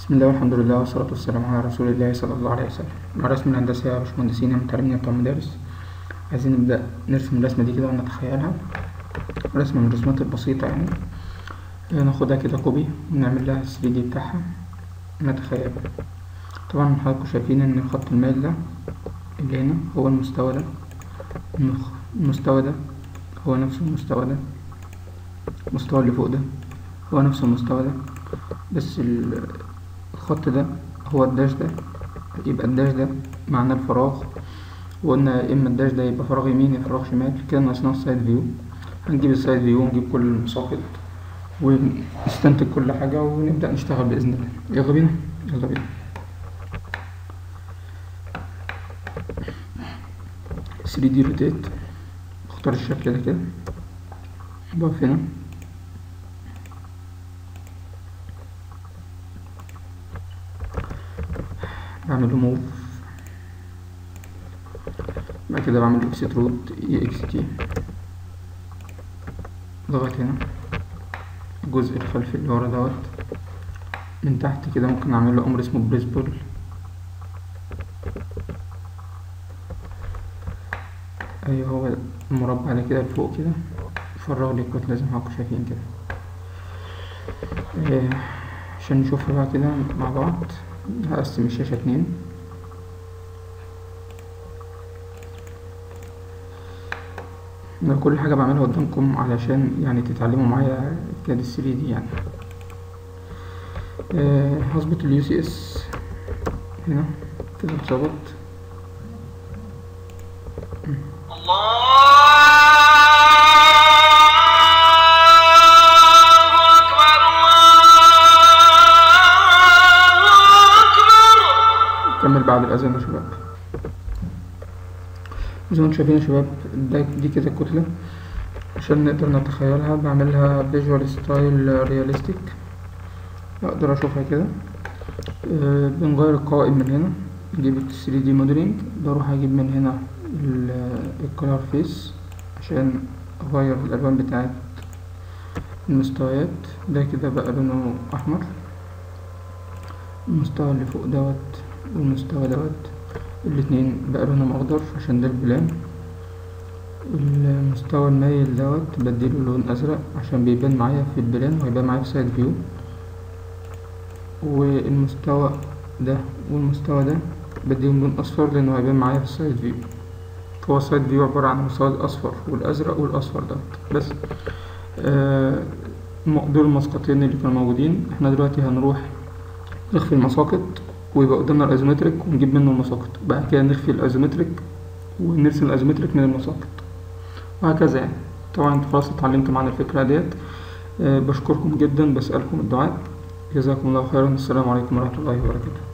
بسم الله والحمد لله والصلاة والسلام على رسول الله صلى الله عليه وسلم مع رسم الهندسة يا باشمهندسين يا متعلمين بتوع المدارس عايزين نبدأ نرسم الرسمة دي كده ونتخيلها رسمة من الرسومات البسيطة يعني ناخدها كده كوبي ونعمل لها 3 دي بتاعها نتخيل طبعا حضراتكم شايفين ان خط الميل ده اللي هنا هو المستوى ده المستوى ده هو نفس المستوى ده المستوى اللي فوق ده هو نفس المستوى ده بس الخط ده هو الداش ده يبقى الداش ده معناه الفراغ وقلنا يا اما الداش ده يبقى فراغ يمين يا فراغ شمال كده ناقصنا السايد فيو هنجيب السايد فيو ونجيب كل المساقط ونستنتج كل حاجة ونبدأ نشتغل بإذن الله يلا بينا يلا بينا ثري دي روتيت اختار الشكل ده كده بقف هنا بعمل موف بعد كده بعمل اكسترود اي اكس تي لغاية هنا الجزء الخلفي اللي ورا دوت من تحت كده ممكن اعمل له امر اسمه بريسبول ايوه هو المربع ده كده لفوق كده فرغ لي الكتلة زي ما حضراتكم شايفين كده آه عشان نشوفها بقى كده مع بعض هقسم الشاشة اتنين ده كل حاجة بعملها قدامكم علشان يعني تتعلموا معايا كاد الثري دي يعني أه هظبط اليو سي اس هنا كده اتظبط نكمل بعد الأذان يا شباب زي ما انتم شايفين يا شباب ده دي كده الكتلة عشان نقدر نتخيلها بعملها فيجوال ستايل رياليستيك اقدر اشوفها كده أه بنغير القوائم من هنا نجيب ال 3 دي موديلنج بروح اجيب من هنا الكلر فيس عشان اغير الالوان بتاعت المستويات ده كده بقى لونه احمر المستوى اللي فوق دوت والمستوى دوت الاتنين بقى لونهم اخضر عشان ده البلان المستوى المايل دوت بديله لون ازرق عشان بيبان معايا في البلان وهيبان معايا في سايد فيو والمستوى ده والمستوى ده بديهم لون اصفر لانه هيبان معايا في السايد فيو هو السايد فيو عبارة عن المستوى الاصفر والازرق والاصفر دوت بس آه دول المسقطين اللي كانوا موجودين احنا دلوقتي هنروح نخفي المساقط ويبقى قدامنا الايزومتريك ونجيب منه المساقط بعد كده نخفي الايزومتريك ونرسم الايزومتريك من المساقط وهكذا يعني طبعا انتوا خلاص اتعلمتوا معانا الفكرة ديت أه بشكركم جدا بسألكم الدعاء جزاكم الله خيرا السلام عليكم ورحمة الله وبركاته